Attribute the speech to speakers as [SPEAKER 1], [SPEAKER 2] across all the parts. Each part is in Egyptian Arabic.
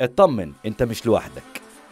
[SPEAKER 1] اطمن انت مش لوحدك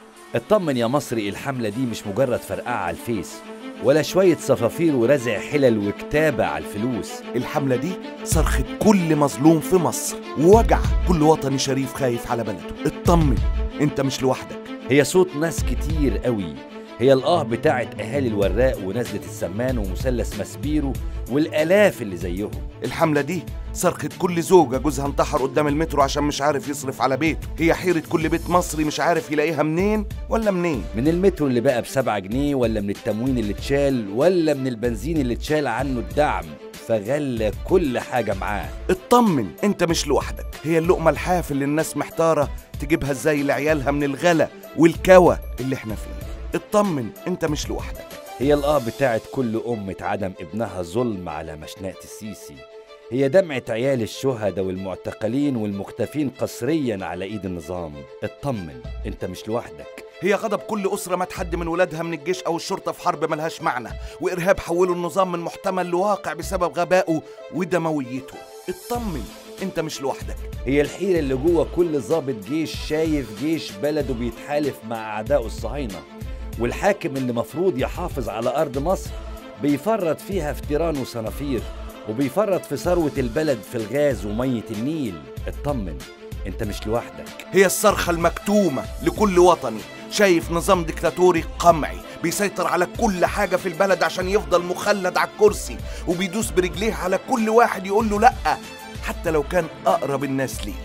[SPEAKER 1] اطمن يا مصري الحملة دي مش مجرد فرقعة على الفيس ولا شوية صفافير ورزع حلل وكتابة على الفلوس
[SPEAKER 2] الحملة دي صرخة كل مظلوم في مصر ووجع كل وطني شريف خايف على بلده اطمن انت مش لوحدك
[SPEAKER 1] هي صوت ناس كتير قوي هي الآه بتاعت أهالي الوراق ونزلة السمان ومثلث مسبيرو والآلاف اللي زيهم
[SPEAKER 2] الحملة دي صرخة كل زوجة جوزها انتحر قدام المترو عشان مش عارف يصرف على بيته هي حيرة كل بيت مصري مش عارف يلاقيها منين ولا منين
[SPEAKER 1] من المترو اللي بقى بسبعة جنيه ولا من التموين اللي اتشال ولا من البنزين اللي اتشال عنه الدعم فغلى كل حاجة معاه
[SPEAKER 2] اطمن انت مش لوحدك هي اللقمة الحاف اللي الناس محتارة تجيبها ازاي لعيالها من الغلا والكوى اللي احنا فيه اطمن انت مش لوحدك
[SPEAKER 1] هي الآه بتاعت كل أم اتعدم ابنها ظلم على مشنقة السيسي هي دمعة عيال الشهداء والمعتقلين والمختفين قسريا على ايد النظام اطمن انت مش لوحدك
[SPEAKER 2] هي غضب كل أسرة مات حد من ولادها من الجيش أو الشرطة في حرب ملهاش معنى وإرهاب حولوا النظام من محتمل لواقع بسبب غبائه ودمويته اطمن انت مش لوحدك
[SPEAKER 1] هي الحيرة اللي جوه كل ضابط جيش شايف جيش بلده بيتحالف مع أعدائه الصهاينة والحاكم اللي مفروض يحافظ على أرض مصر بيفرط فيها في تيران وصنافير وبيفرط في ثروة البلد في الغاز ومية النيل اطمن انت مش لوحدك
[SPEAKER 2] هي الصرخة المكتومة لكل وطني شايف نظام ديكتاتوري قمعي بيسيطر على كل حاجة في البلد عشان يفضل مخلد على الكرسي وبيدوس برجليه على كل واحد يقول له لأ حتى لو كان أقرب الناس ليه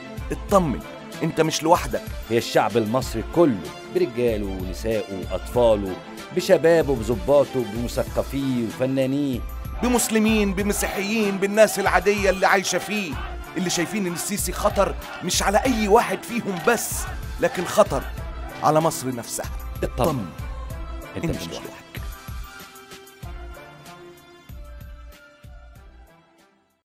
[SPEAKER 2] اطمن انت مش لوحدك
[SPEAKER 1] هي الشعب المصري كله برجاله ونسائه وأطفاله بشبابه بظباطه بمثقفيه وفنانيه
[SPEAKER 2] بمسلمين بمسيحيين بالناس العادية اللي عايشة فيه اللي شايفين ان السيسي خطر مش على اي واحد فيهم بس لكن خطر على مصر نفسها
[SPEAKER 1] اطمن انت
[SPEAKER 2] انت
[SPEAKER 1] مش
[SPEAKER 2] مش
[SPEAKER 1] لوحدك
[SPEAKER 2] لوحدك